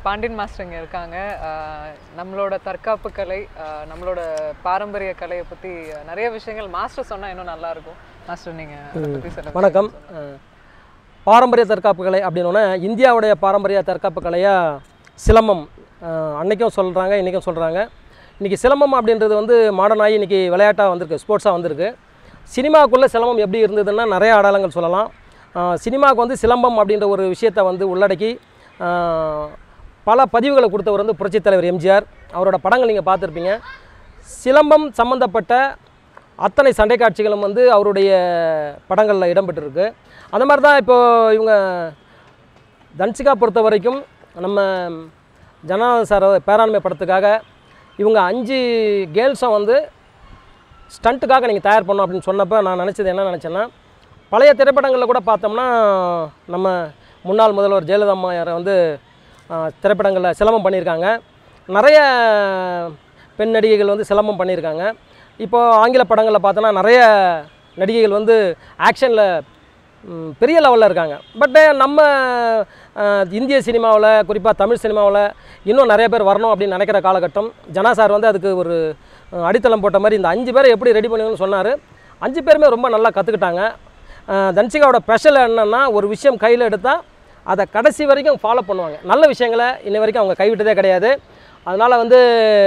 Pandian master இங்கே இருக்காங்க ஆஹ் நம்மளோட தற்காப்பு கலை ஆஹ் நம்மளோட பாரம்பரிய கலையை பற்றி நிறைய விஷயங்கள் மாஸ்டர் சொன்னால் இன்னும் நல்லா இருக்கும் மாஸ்டர் நீங்கள் அதை பற்றி சொல்லுங்க வணக்கம் அஹ், பாரம்பரிய தற்காப்பு கலை அப்படின்னோடனே இந்தியாவுடைய பாரம்பரிய தற்காப்பு கலையாக சிலம்பம் அஹ், அன்னைக்கும் சொல்கிறாங்க இன்றைக்கும் சொல்கிறாங்க இன்றைக்கி சிலம்பம் அப்படின்றது வந்து மாடர்ன் ஆகி இன்றைக்கி விளையாட்டாக வந்திருக்கு ஸ்போர்ட்ஸாக வந்திருக்கு சினிமாவுக்குள்ளே சிலம்பம் எப்படி இருந்ததுன்னா நிறைய அடையாளங்கள் சொல்லலாம் அஹ், சினிமாவுக்கு வந்து சிலம்பம் அப்படின்ற ஒரு விஷயத்தை வந்து உள்ளடக்கி அஹ், பல பதிவுகளை கொடுத்தவர் வந்து புரட்சித் தலைவர் எம்ஜிஆர் அவரோட படங்கள் நீங்கள் பார்த்துருப்பீங்க சிலம்பம் சம்மந்தப்பட்ட அத்தனை சண்டை காட்சிகளும் வந்து அவருடைய படங்களில் இடம்பெற்றிருக்கு அந்த மாதிரி தான் இப்போ இவங்க தன்சிகா பொறுத்த வரைக்கும் நம்ம ஜனநாதன் சார் பேராண்மை படத்துக்காக இவங்க அஞ்சு கேர்ள்ஸை வந்து ஸ்டண்ட்டுக்காக நீங்கள் தயார் பண்ணணும் அப்படின்னு சொன்னப்போ நான் நினச்சது என்ன நினச்சேன்னா பழைய திரைப்படங்களில் கூட பார்த்தோம்னா நம்ம முன்னாள் முதல்வர் ஜெயலலிதா அம்மையாரை வந்து திரைப்படங்களில் சிலம்பம் பண்ணியிருக்காங்க நிறைய பெண் நடிகைகள் வந்து சிலம்பம் பண்ணியிருக்காங்க இப்போ ஆங்கில படங்களில் பார்த்தோன்னா நிறைய நடிகைகள் வந்து ஆக்ஷனில் பெரிய லெவலில் இருக்காங்க பட்டு நம்ம அஹ், இந்திய சினிமாவில் குறிப்பாக தமிழ் சினிமாவில் இன்னும் நிறைய பேர் வரணும் அப்படின்னு நினைக்கிற காலகட்டம் ஜனா சார் வந்து அதுக்கு ஒரு அஹ், அடித்தளம் போட்ட மாதிரி இந்த அஞ்சு பேரை எப்படி ரெடி பண்ணுங்கன்னு சொன்னார் அஞ்சு பேருமே ரொம்ப நல்லா கற்றுக்கிட்டாங்க தன்சிகாவோட ஸ்பெஷல் என்னென்னா ஒரு விஷயம் கையில் எடுத்தால் அதை கடைசி வரைக்கும் ஃபாலோ பண்ணுவாங்க நல்ல விஷயங்களை இன்னை வரைக்கும் அவங்க கைவிட்டதே கிடையாது அதனால் வந்து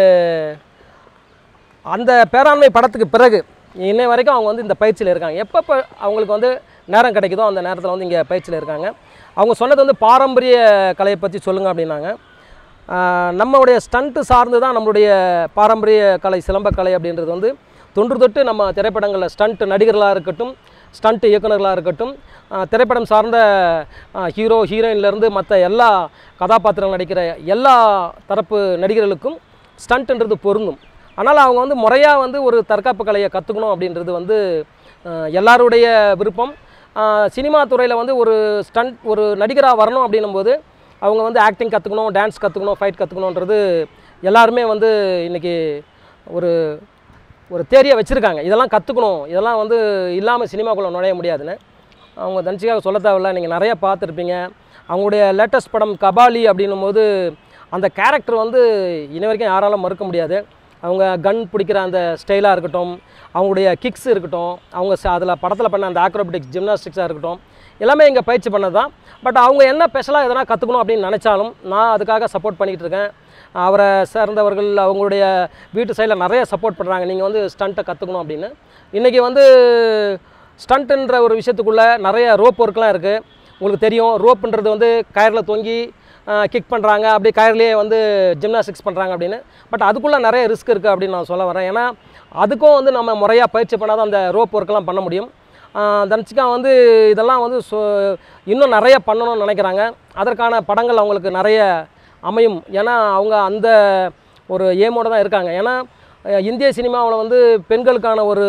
அந்த பேராண்மை படத்துக்கு பிறகு இன்னை வரைக்கும் அவங்க வந்து இந்த பயிற்சியில் இருக்காங்க எப்பப்போ அவங்களுக்கு வந்து நேரம் கிடைக்குதோ அந்த நேரத்தில் வந்து இங்கே பயிற்சியில் இருக்காங்க அவங்க சொன்னது வந்து பாரம்பரிய கலையை பற்றி சொல்லுங்கள் அப்படின்னாங்க ஆஹ் நம்மளுடைய ஸ்டண்ட்டு சார்ந்து தான் நம்மளுடைய பாரம்பரிய கலை சிலம்ப கலை அப்படின்றது வந்து தொன்று தொட்டு நம்ம திரைப்படங்களில் ஸ்டண்ட் நடிகர்களாக இருக்கட்டும் ஸ்டண்ட் இயக்குனர்களாக இருக்கட்டும் ஆஹ் திரைப்படம் சார்ந்த ஆஹ் ஹீரோ ஹீரோயின்லேருந்து மற்ற எல்லா கதாபாத்திரங்கள் நடிக்கிற எல்லா தரப்பு நடிகர்களுக்கும் ஸ்டண்ட்டுன்றது பொருந்தும் ஆனால் அவங்க வந்து முறையாக வந்து ஒரு தற்காப்பு கலையை கற்றுக்கணும் அப்படின்றது வந்து ஆஹ் எல்லாருடைய விருப்பம் ஆஹ் சினிமா துறையில் வந்து ஒரு ஸ்டண்ட் ஒரு நடிகராக வரணும் அப்படின்னும் போது அவங்க வந்து ஆக்டிங் கற்றுக்கணும் டான்ஸ் கற்றுக்கணும் ஃபைட் கற்றுக்கணுன்றது எல்லாருமே வந்து இன்றைக்கி ஒரு ஒரு தேரியை வச்சுருக்காங்க இதெல்லாம் கற்றுக்கணும் இதெல்லாம் வந்து இல்லாமல் சினிமாக்குள்ளே நுழைய முடியாதுன்னு அவங்க தன்சிகாக சொல்ல தேவையில்ல நீங்கள் நிறைய பார்த்துருப்பீங்க அவங்களுடைய லேட்டஸ்ட் படம் கபாலி அப்படின்னும் போது அந்த கேரக்டர் வந்து இன்ன வரைக்கும் யாராலும் மறுக்க முடியாது அவங்க கன் பிடிக்கிற அந்த ஸ்டைலாக இருக்கட்டும் அவங்களுடைய கிக்ஸ் இருக்கட்டும் அவங்க அதில் படத்தில் பண்ண அந்த ஆக்ரோபட்டிக்ஸ் ஜிம்னாஸ்டிக்ஸாக இருக்கட்டும் எல்லாமே இங்கே பயிற்சி பண்ணது தான் பட் அவங்க என்ன ஸ்பெஷலாக எதனா கற்றுக்கணும் அப்படின்னு நினச்சாலும் நான் அதுக்காக சப்போர்ட் பண்ணிக்கிட்டு இருக்கேன் அவரை சேர்ந்தவர்கள் அவங்களுடைய வீட்டு சைடில் நிறைய சப்போர்ட் பண்ணுறாங்க நீங்கள் வந்து ஸ்டண்ட்டை கற்றுக்கணும் அப்படின்னு இன்றைக்கி வந்து ஸ்டண்ட்டுன்ற ஒரு விஷயத்துக்குள்ளே நிறைய ரோப் ஒர்க்லாம் இருக்குது உங்களுக்கு தெரியும் ரோப்புன்றது வந்து கயரில் தொங்கி கிக் பண்ணுறாங்க அப்படி கயர்லேயே வந்து ஜிம்னாஸ்டிக்ஸ் பண்ணுறாங்க அப்படின்னு பட் அதுக்குள்ளே நிறைய ரிஸ்க் இருக்குது அப்படின்னு நான் சொல்ல வரேன் ஏன்னா அதுக்கும் வந்து நம்ம முறையாக பயிற்சி பண்ணாதான் அந்த ரோப் ஒர்க்லாம் பண்ண முடியும் ஆஹ் தன்சிகா வந்து இதெல்லாம் வந்து சொ இன்னும் நிறைய பண்ணணும்னு நினைக்கிறாங்க அதற்கான படங்கள் அவங்களுக்கு நிறைய அமையும் ஏன்னா அவங்க அந்த ஒரு ஏமோடு தான் இருக்காங்க ஏன்னா அஹ் இந்திய சினிமாவில் வந்து பெண்களுக்கான ஒரு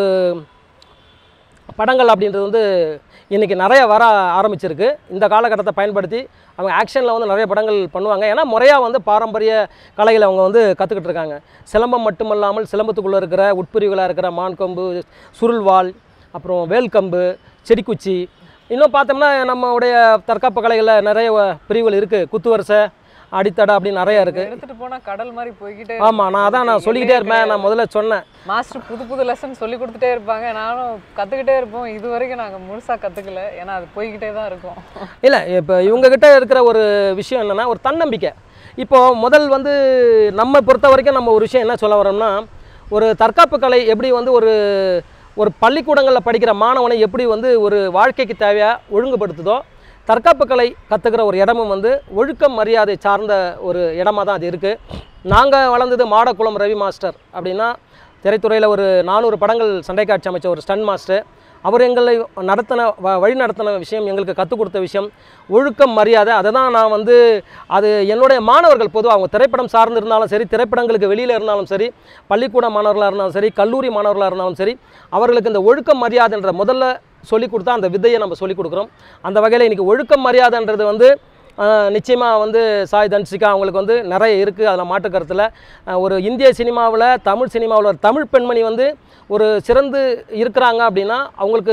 படங்கள் அப்படின்றது வந்து இன்றைக்கி நிறைய வர ஆரம்பிச்சிருக்கு இந்த காலகட்டத்தை பயன்படுத்தி அவங்க ஆக்ஷனில் வந்து நிறைய படங்கள் பண்ணுவாங்க ஏன்னா முறையாக வந்து பாரம்பரிய கலைகளை அவங்க வந்து கற்றுக்கிட்டு இருக்காங்க சிலம்பம் மட்டுமல்லாமல் சிலம்பத்துக்குள்ளே இருக்கிற உட்பிரிவுகளாக இருக்கிற மான்கொம்பு சுருள்வாள் அப்புறம் வேல்கம்பு செடிக்குச்சி இன்னும் பார்த்தோம்னா நம்மளுடைய தற்காப்பு கலைகளில் நிறைய பிரிவுகள் இருக்குது குத்துவரிசை அடித்தடை அப்படின்னு நிறைய இருக்குது எடுத்துட்டு போனா கடல் மாதிரி போய்கிட்டே ஆமாம் நான் அதான் நான் சொல்லிக்கிட்டே இருப்பேன் நான் முதல்ல சொன்னேன் மாஸ்டர் புது புது லெசன் சொல்லி கொடுத்துட்டே இருப்பாங்க நானும் கத்துக்கிட்டே இருப்போம் இது வரைக்கும் நாங்க முழுசா கத்துக்கல ஏன்னா அது போய்கிட்டே தான் இருக்கும் இல்லை இப்போ இவங்ககிட்ட இருக்கிற ஒரு விஷயம் என்னென்னா ஒரு தன்னம்பிக்கை இப்போது முதல் வந்து நம்ம பொறுத்த வரைக்கும் நம்ம ஒரு விஷயம் என்ன சொல்ல வரோம்னா ஒரு தற்காப்பு கலை எப்படி வந்து ஒரு ஒரு பள்ளிக்கூடங்களில் படிக்கிற மாணவனை எப்படி வந்து ஒரு வாழ்க்கைக்கு தேவையாக ஒழுங்குபடுத்துதோ தற்காப்பு கலை கற்றுக்கிற ஒரு இடமும் வந்து ஒழுக்கம் மரியாதை சார்ந்த ஒரு இடமா தான் அது இருக்குது நாங்கள் வளர்ந்தது மாடக்குளம் ரவி மாஸ்டர் அப்படின்னா திரைத்துறையில் ஒரு நானூறு படங்கள் சண்டை காட்சி அமைச்ச ஒரு ஸ்டன் மாஸ்டர் அவர் எங்களை நடத்தின வ வழி நடத்தின விஷயம் எங்களுக்கு கற்றுக் கொடுத்த விஷயம் ஒழுக்கம் மரியாதை அதை தான் நான் வந்து அது என்னுடைய மாணவர்கள் பொதுவாக அவங்க திரைப்படம் சார்ந்து இருந்தாலும் சரி திரைப்படங்களுக்கு வெளியில் இருந்தாலும் சரி பள்ளிக்கூட மாணவர்களாக இருந்தாலும் சரி கல்லூரி மாணவர்களாக இருந்தாலும் சரி அவர்களுக்கு இந்த ஒழுக்கம் மரியாதைன்ற முதல்ல சொல்லிக் கொடுத்தா அந்த வித்தையை நம்ம சொல்லிக் கொடுக்குறோம் அந்த வகையில் இன்றைக்கி ஒழுக்கம் மரியாதைன்றது வந்து நிச்சயமாக வந்து சாய் தன்சிகா அவங்களுக்கு வந்து நிறைய இருக்குது அதில் மாற்று கருத்தில் ஒரு இந்திய சினிமாவில் தமிழ் சினிமாவில் ஒரு தமிழ் பெண்மணி வந்து ஒரு சிறந்து இருக்கிறாங்க அப்படின்னா அவங்களுக்கு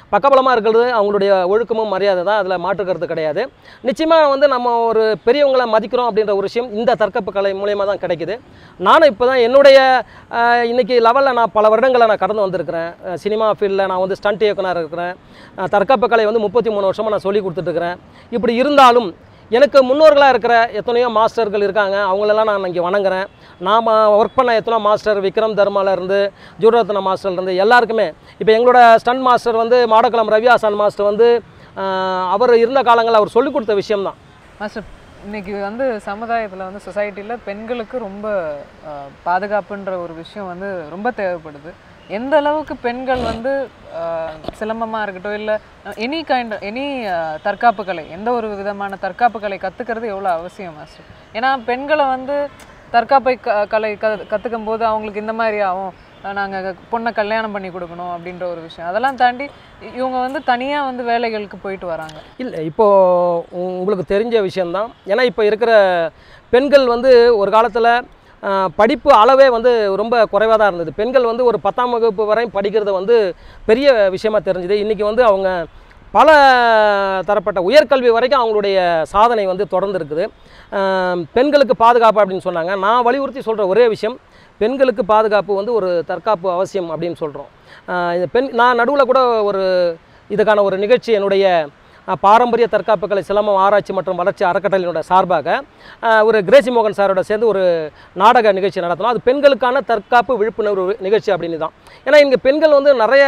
பக்கபலமாக இருக்கிறது அவங்களுடைய ஒழுக்கமும் மரியாதை தான் அதில் மாற்றுக்கிறது கிடையாது நிச்சயமாக வந்து நம்ம ஒரு பெரியவங்களை மதிக்கிறோம் அப்படின்ற ஒரு விஷயம் இந்த தற்காப்பு கலை மூலயமா தான் கிடைக்குது நானும் இப்போ தான் என்னுடைய அஹ், இன்னைக்கு லெவலில் நான் பல வருடங்களை நான் கடந்து வந்திருக்கிறேன் அஹ், சினிமா ஃபீல்டில் நான் வந்து ஸ்டண்ட் இயக்குனர் இருக்கிறேன் அஹ், தற்காப்பு கலை வந்து முப்பத்தி மூணு வருஷமாக நான் சொல்லி கொடுத்துட்ருக்கிறேன் இப்படி இருந்தாலும் எனக்கு முன்னோர்களாக இருக்கிற எத்தனையோ மாஸ்டர்கள் இருக்காங்க அவங்களெல்லாம் நான் இங்கே வணங்குறேன் நாம் ஒர்க் பண்ண எத்தனை மாஸ்டர் விக்ரம் தர்மால இருந்து ஜூரத்ன மாஸ்டர்ல இருந்து எல்லாருக்குமே இப்போ எங்களோட ஸ்டன் மாஸ்டர் வந்து மாடக்குளம் ரவி ஆசான் மாஸ்டர் வந்து ஆஹ், அவர் இருந்த காலங்களில் அவர் சொல்லிக் கொடுத்த விஷயம்தான் மாஸ்டர் இன்னைக்கு வந்து சமுதாயத்தில் வந்து சொசைட்டியில் பெண்களுக்கு ரொம்ப அஹ், பாதுகாப்புன்ற ஒரு விஷயம் வந்து ரொம்ப தேவைப்படுது எந்த அளவுக்கு பெண்கள் வந்து அஹ், சிலம்பமா இருக்கட்டும் இல்லை எனி கைண்ட் எனி தற்காப்பு கலை எந்த ஒரு விதமான தற்காப்பு கலை கற்றுக்கிறது எவ்வளோ அவசியம் மாஸ்டர் ஏன்னா பெண்களை வந்து தற்காப்பை க கலை க கற்றுக்கும் போது அவங்களுக்கு இந்த மாதிரி ஆகும் நாங்கள் பொண்ணை கல்யாணம் பண்ணி கொடுக்கணும் அப்படின்ற ஒரு விஷயம் அதெல்லாம் தாண்டி இ- இவங்க வந்து தனியாக வந்து வேலைகளுக்கு போயிட்டு வராங்க இல்லை இப்போது உங்களுக்கு தெரிஞ்ச விஷயந்தான் ஏன்னா இப்போ இருக்கிற பெண்கள் வந்து ஒரு காலத்தில் படிப்பு அளவே வந்து ரொம்ப குறைவாக தான் இருந்தது பெண்கள் வந்து ஒரு பத்தாம் வகுப்பு வரை படிக்கிறது வந்து பெரிய விஷயமா தெரிஞ்சுது இன்றைக்கி வந்து அவங்க பல தரப்பட்ட உயர்கல்வி வரைக்கும் அவங்களுடைய சாதனை வந்து தொடர்ந்து இருக்குது ஆஹ் பெண்களுக்கு பாதுகாப்பு அப்படின்னு சொன்னாங்க நான் வலியுறுத்தி சொல்கிற ஒரே விஷயம் பெண்களுக்கு பாதுகாப்பு வந்து ஒரு தற்காப்பு அவசியம் அப்படின்னு சொல்கிறோம் இந்த பெண் நான் நடுவில் கூட ஒரு இதுக்கான ஒரு நிகழ்ச்சி என்னுடைய அஹ், பாரம்பரிய தற்காப்பு கலை சிலம்பம் ஆராய்ச்சி மற்றும் வளர்ச்சி அறக்கட்டளையினோட சார்பாக அஹ், ஒரு கிரேசி மோகன் சாரோட சேர்ந்து ஒரு நாடக நிகழ்ச்சி நடத்தினோம் அது பெண்களுக்கான தற்காப்பு விழிப்புணர்வு நிகழ்ச்சி அப்படின்னு தான் ஏன்னா இங்கே பெண்கள் வந்து நிறைய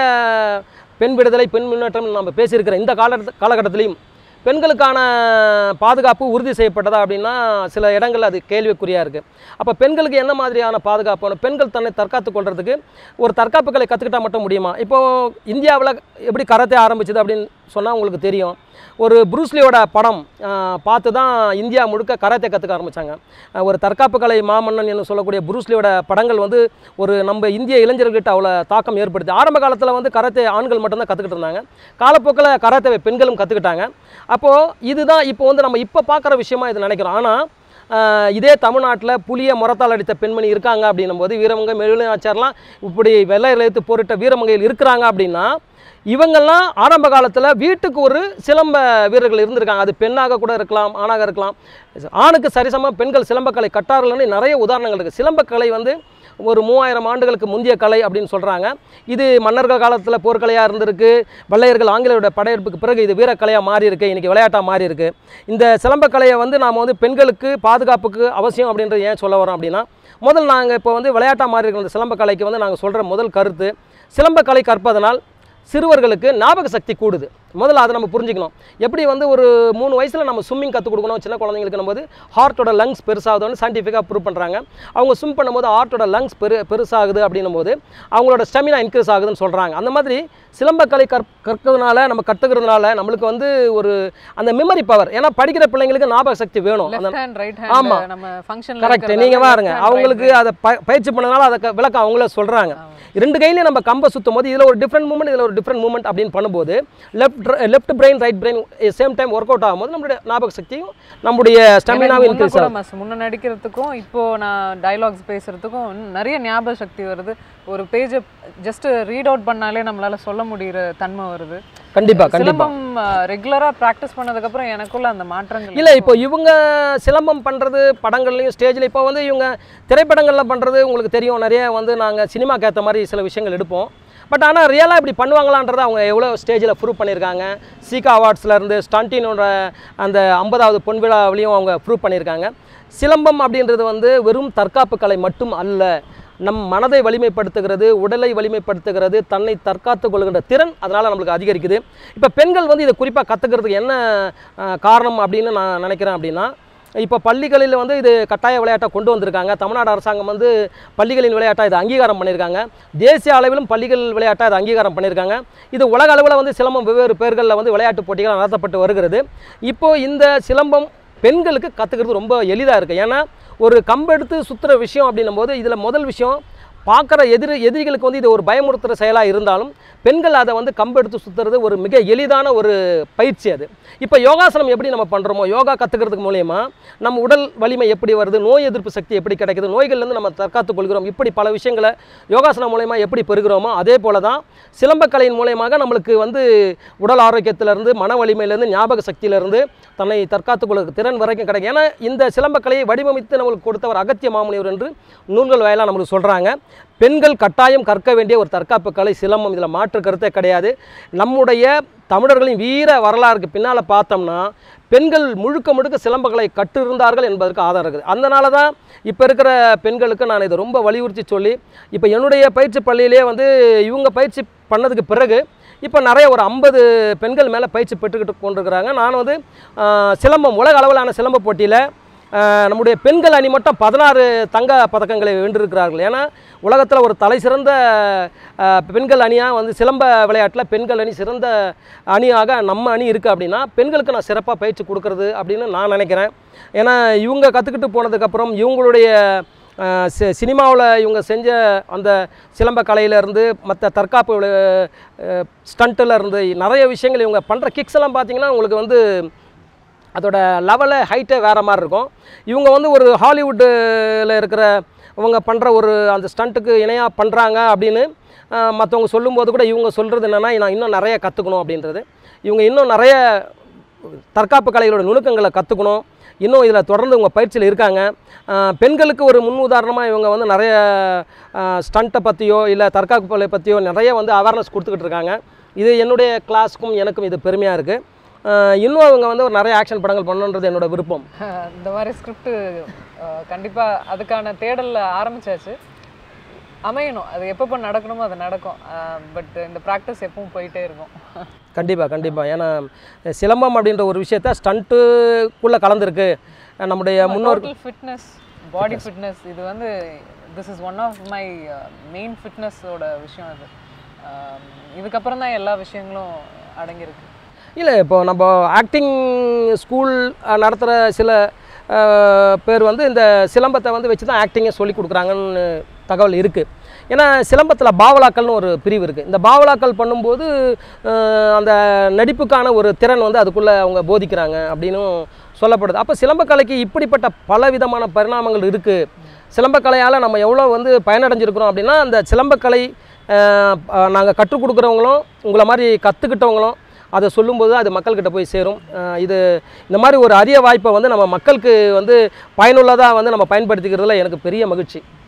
பெண் விடுதலை பெண் முன்னேற்றம் நம்ம பேசியிருக்கிற இந்த கால காலகட்டத்திலையும் பெண்களுக்கான பாதுகாப்பு உறுதி செய்யப்பட்டதா அப்படின்னா சில இடங்கள் அது கேள்விக்குறியாக இருக்குது அப்போ பெண்களுக்கு என்ன மாதிரியான பாதுகாப்பு வேணும்? பெண்கள் தன்னை தற்காத்து கொள்றதுக்கு ஒரு தற்காப்பு கலை கற்றுக்கிட்டா மட்டும் முடியுமா இப்போது இந்தியாவில் எப்படி கராத்தே ஆரம்பிச்சது அப்படின்னு சொன்னால் உங்களுக்கு தெரியும் ஒரு ப்ரூஸ்லியோட படம் ஆஹ், பார்த்து தான் இந்தியா முழுக்க கராத்தே கற்றுக்க ஆரம்பித்தாங்க ஒரு தற்காப்பு கலை மாமன்னன் என்று சொல்லக்கூடிய ப்ரூஸ்லியோட படங்கள் வந்து ஒரு நம்ம இந்திய இளைஞர்கள்கிட்ட அவ்வளோ தாக்கம் ஏற்படுத்தி ஆரம்ப காலத்தில் வந்து கராத்தே ஆண்கள் மட்டும்தான் கற்றுக்கிட்டு இருந்தாங்க காலப்போக்கில் கராத்தேவை பெண்களும் கற்றுக்கிட்டாங்க அப்போது இதுதான் இப்போ வந்து நம்ம இப்போ பார்க்குற விஷயமா இது நினைக்கிறோம் ஆனால் ஆஹ் இதே தமிழ்நாட்டில் புலிய முறத்தால் அடித்த பெண்மணி இருக்காங்க அப்படின்னும் போது வீரமங்கை மெழுநாச்சார்லாம் இப்படி வெள்ளையர் எழுத்து போரிட்ட வீரமங்கையில் இருக்கிறாங்க அப்படின்னா இவங்கெல்லாம் ஆரம்ப காலத்தில் வீட்டுக்கு ஒரு சிலம்ப வீரர்கள் இருந்திருக்காங்க அது பெண்ணாக கூட இருக்கலாம் ஆணாக இருக்கலாம் ஆணுக்கு சரிசம பெண்கள் சிலம்பக்கலை கட்டார்கள்னு நிறைய உதாரணங்கள் இருக்குது சிலம்பக்கலை வந்து ஒரு மூவாயிரம் ஆண்டுகளுக்கு முந்தைய கலை அப்படின்னு சொல்கிறாங்க இது மன்னர்கள் காலத்தில் போர்க்கலையாக இருந்திருக்கு வெள்ளையர்கள் ஆங்கிலேயருடைய படையெடுப்புக்கு பிறகு இது வீரக்கலையாக மாறி இருக்கு இன்றைக்கி விளையாட்டாக மாறி இருக்கு இந்த சிலம்பக்கலையை வந்து நாம் வந்து பெண்களுக்கு பாதுகாப்புக்கு அவசியம் அப்படின்றது ஏன் சொல்ல வரோம் அப்படின்னா முதல் நாங்கள் இப்போ வந்து விளையாட்டாக மாறி இருக்கிற இந்த சிலம்பக்கலைக்கு வந்து நாங்கள் சொல்கிற முதல் கருத்து சிலம்பக்கலை கற்பதனால் சிறுவர்களுக்கு ஞாபக சக்தி கூடுது முதல்ல அதை நம்ம புரிஞ்சுக்கணும் எப்படி வந்து ஒரு மூணு வயசில் நம்ம ஸ்விம்மிங் கற்றுக் கொடுக்கணும் சின்ன குழந்தைங்களுக்கு போது ஹார்ட்டோட லங்ஸ் பெருசாகுதுன்னு சயின்டிஃபிக்காக ப்ரூவ் பண்ணுறாங்க அவங்க ஸ்விம் பண்ணும்போது ஹார்ட்டோட லங்ஸ் பெரு பெருசாகுது அப்படின்னும் போது அவங்களோட ஸ்டெமினா இன்க்ரீஸ் ஆகுதுன்னு சொல்கிறாங்க அந்த மாதிரி சிலம்பக்கலை கற் கற்கிறதுனால நம்ம கற்றுக்கிறதுனால நம்மளுக்கு வந்து ஒரு அந்த மெமரி பவர் ஏன்னா படிக்கிற பிள்ளைங்களுக்கு ஞாபக சக்தி வேணும் அந்த லெஃப்ட் ஹேண்ட் ரைட் ஆமா. ஹேண்ட் நம்ம ஃபங்க்ஷன்ல கரெக்ட் நீங்கள் பாருங்க அவங்களுக்கு அதை ப- பயிற்சி பண்ணனால அதை க- விளக்கம் அவங்களே சொல்கிறாங்க ரெண்டு கையிலையும் நம்ம கம்பை சுற்றும் போது இதில் ஒரு டிஃப்ரெண்ட் மூமெண்ட் இதில் ஒரு டிஃப்ரெண்ட் மூமெண்ட் அப்படின்னு பண்ணும்போது left left brain right brain same time work out ஆகும்போது நம்மளுடைய ஞாபக சக்தியும் நம்முடைய ஸ்டெமினாவும் இன்க்ரீஸ் ஆகும் முன்ன நடிக்கிறதுக்கும் இப்போ நான் டயலாக்ஸ் பேசுறதுக்கும் இன்னும் நிறைய ஞாபக சக்தி வருது ஒரு பேஜை ஜஸ்ட் ரீட் அவுட் பண்ணாலே நம்மளால சொல்ல முடியிற தன்மை வருது கண்டிப்பா கண்டிப்பா சிலம்பம் ரெகுலரா பிராக்டிஸ் பண்ணதுக்கு அப்புறம் எனக்குள்ள அந்த மாற்றங்கள் இல்லை இப்போ இவங்க சிலம்பம் பண்ணுறது படங்கள்லையும் ஸ்டேஜில் இப்போ வந்து இவங்க திரைப்படங்களில் பண்ணுறது உங்களுக்கு தெரியும் நிறைய வந்து நாங்கள் சினிமாக்கு ஏற்ற மாதிரி சில விஷயங்கள் எடுப்போம் பட் ஆனால் ரியலாக இப்படி பண்ணுவாங்களான்றதை அவங்க எவ்வளோ ஸ்டேஜில் ப்ரூவ் பண்ணியிருக்காங்க சீகா அவார்ட்ஸ்லேருந்து ஸ்டண்டினோட அந்த ஐம்பதாவது பொன் விழாவிலையும் அவங்க ப்ரூவ் பண்ணியிருக்காங்க சிலம்பம் அப்படின்றது வந்து வெறும் தற்காப்பு கலை மட்டும் அல்ல நம் மனதை வலிமைப்படுத்துகிறது உடலை வலிமைப்படுத்துகிறது தன்னை தற்காத்து கொள்கின்ற திறன் அதனால் நம்மளுக்கு அதிகரிக்குது இப்போ பெண்கள் வந்து இதை குறிப்பாக கற்றுக்கிறதுக்கு என்ன அஹ், காரணம் அப்படின்னு நான் நினைக்கிறேன் அப்படின்னா இப்போ பள்ளிகளில் வந்து இது கட்டாய விளையாட்டை கொண்டு வந்திருக்காங்க தமிழ்நாடு அரசாங்கம் வந்து பள்ளிகளின் விளையாட்டை இதை அங்கீகாரம் பண்ணியிருக்காங்க தேசிய அளவிலும் பள்ளிகள் விளையாட்டை இதை அங்கீகாரம் பண்ணியிருக்காங்க இது உலக அளவில் வந்து சிலம்பம் வெவ்வேறு பேர்களில் வந்து விளையாட்டு போட்டிகள் நடத்தப்பட்டு வருகிறது இப்போ இந்த சிலம்பம் பெண்களுக்கு கற்றுக்கிறது ரொம்ப எளிதாக இருக்குது ஏன்னா ஒரு கம்பெடுத்து சுற்றுற விஷயம் அப்படின்னும் போது இதில் முதல் விஷயம் பார்க்குற எதிரி எதிரிகளுக்கு வந்து இது ஒரு பயமுறுத்துகிற செயலாக இருந்தாலும் பெண்கள் அதை வந்து கம்பெடுத்து சுற்றுறது ஒரு மிக எளிதான ஒரு பயிற்சி அது இப்போ யோகாசனம் எப்படி நம்ம பண்ணுறோமோ யோகா கற்றுக்கிறதுக்கு மூலயமா நம்ம உடல் வலிமை எப்படி வருது நோய் எதிர்ப்பு சக்தி எப்படி கிடைக்குது நோய்கள்லேருந்து நம்ம தற்காத்துக் கொள்கிறோம் இப்படி பல விஷயங்களை யோகாசனம் மூலயமா எப்படி பெறுகிறோமோ அதே போல தான் சிலம்பக்கலையின் மூலயமாக நம்மளுக்கு வந்து உடல் ஆரோக்கியத்திலேருந்து மன வலிமையிலேருந்து ஞாபக சக்தியிலேருந்து தன்னை தற்காத்துக் கொள்ள திறன் வரைக்கும் கிடைக்கும் ஏன்னா இந்த சிலம்பக்கலையை வடிவமைத்து நம்மளுக்கு கொடுத்தவர் அகத்திய மாமுனிவர் என்று நூல்கள் வாயிலாக நம்மளுக்கு சொல்கிறாங்க பெண்கள் கட்டாயம் கற்க வேண்டிய ஒரு தற்காப்பு கலை சிலம்பம் இதில் மாற்று கருத்தே கிடையாது நம்முடைய தமிழர்களின் வீர வரலாறுக்கு பின்னால் பார்த்தோம்னா பெண்கள் முழுக்க முழுக்க சிலம்பங்களை கற்றிருந்தார்கள் என்பதற்கு ஆதாரம் இருக்குது அதனால தான் இப்போ இருக்கிற பெண்களுக்கு நான் இதை ரொம்ப வலியுறுத்தி சொல்லி இப்போ என்னுடைய பயிற்சி பள்ளியிலே வந்து இவங்க பயிற்சி பண்ணதுக்கு பிறகு இப்போ நிறைய ஒரு ஐம்பது பெண்கள் மேலே பயிற்சி பெற்றுக்கிட்டு கொண்டிருக்கிறாங்க நான் வந்து ஆஹ், சிலம்பம் உலக அளவிலான சிலம்ப போட்டியில் ஆஹ், நம்முடைய பெண்கள் அணி மட்டும் பதினாறு தங்க பதக்கங்களை வென்றிருக்கிறார்கள் ஏன்னா உலகத்தில் ஒரு தலை சிறந்த ஆஹ், பெண்கள் அணியாக வந்து சிலம்ப விளையாட்டில் பெண்கள் அணி சிறந்த அணியாக நம்ம அணி இருக்குது அப்படின்னா பெண்களுக்கு நான் சிறப்பாக பயிற்சி கொடுக்குறது அப்படின்னு நான் நினைக்கிறேன் ஏன்னா இவங்க கற்றுக்கிட்டு போனதுக்கப்புறம் இவங்களுடைய சினிமாவில் இவங்க செஞ்ச அந்த சிலம்ப கலையிலேருந்து மற்ற தற்காப்பு ஸ்டண்ட்டில் இருந்து நிறைய விஷயங்கள் இவங்க பண்ணுற கிக்ஸ் எல்லாம் பார்த்தீங்கன்னா உங்களுக்கு வந்து அதோட லெவலு ஹைட்டே வேறு மாதிரி இருக்கும் இவங்க வந்து ஒரு ஹாலிவுட்டில் இருக்கிற இவங்க பண்ணுற ஒரு அந்த ஸ்டண்ட்டுக்கு இணையாக பண்ணுறாங்க அப்படின்னு மற்றவங்க சொல்லும்போது கூட இவங்க சொல்கிறது என்னென்னா நான் இன்னும் நிறைய கற்றுக்கணும் அப்படின்றது இவங்க இன்னும் நிறைய தற்காப்பு கலைகளோட நுணுக்கங்களை கற்றுக்கணும் இன்னும் இதில் தொடர்ந்து இவங்க பயிற்சியில் இருக்காங்க ஆஹ் பெண்களுக்கு ஒரு முன் உதாரணமாக இவங்க வந்து நிறைய ஸ்டண்ட்டை பற்றியோ இல்லை தற்காப்பு கலை பற்றியோ நிறைய வந்து அவேர்னஸ் கொடுத்துக்கிட்டு இருக்காங்க இது என்னுடைய கிளாஸுக்கும் எனக்கும் இது பெருமையாக இருக்குது இன்னும் அவங்க வந்து ஒரு நிறைய ஆக்ஷன் படங்கள் பண்ணணுன்றது என்னோட விருப்பம் இந்த மாதிரி ஸ்கிரிப்ட் கண்டிப்பாக அதுக்கான தேடலில் ஆரம்பிச்சாச்சு அமையணும் அது எப்பப்போ நடக்கணுமோ அது நடக்கும் பட் இந்த ப்ராக்டிஸ் எப்பவும் போயிட்டே இருக்கும் கண்டிப்பாக கண்டிப்பாக ஏன்னா சிலம்பம் அப்படின்ற ஒரு விஷயத்த ஸ்டண்ட்டுக்குள்ளே கலந்துருக்கு நம்முடைய முன்னோர் டோட்டல் ஃபிட்னஸ் பாடி ஃபிட்னஸ் இது வந்து this is one of my main ஃபிட்னஸோட விஷயம் அது ஆஹ் இதுக்கப்புறம் தான் எல்லா விஷயங்களும் அடங்கியிருக்கு இல்லை இப்போ நம்ம ஆக்டிங் ஸ்கூல் நடத்துகிற சில அஹ், பேர் வந்து இந்த சிலம்பத்தை வந்து வச்சு தான் ஆக்டிங்கை சொல்லி கொடுக்குறாங்கன்னு தகவல் இருக்குது ஏன்னா சிலம்பத்தில் பாவலாக்கள்னு ஒரு பிரிவு இருக்குது இந்த பாவலாக்கள் பண்ணும்போது அஹ், அந்த நடிப்புக்கான ஒரு திறன் வந்து அதுக்குள்ளே அவங்க போதிக்கிறாங்க அப்படின்னும் சொல்லப்படுது அப்போ சிலம்பக்கலைக்கு இப்படிப்பட்ட பல விதமான பரிணாமங்கள் இருக்குது சிலம்பக்கலையால் நம்ம எவ்வளோ வந்து பயனடைஞ்சிருக்கிறோம் அப்படின்னா அந்த சிலம்பக்கலை நாங்கள் கற்றுக் கொடுக்குறவங்களும் உங்களை மாதிரி கற்றுக்கிட்டவங்களும் அதை சொல்லும்போது அது மக்கள்கிட்ட போய் சேரும் அஹ் இது இந்த மாதிரி ஒரு அரிய வாய்ப்பை வந்து நம்ம மக்களுக்கு வந்து பயனுள்ளதாக வந்து நம்ம பயன்படுத்திக்கிறதுல எனக்கு பெரிய மகிழ்ச்சி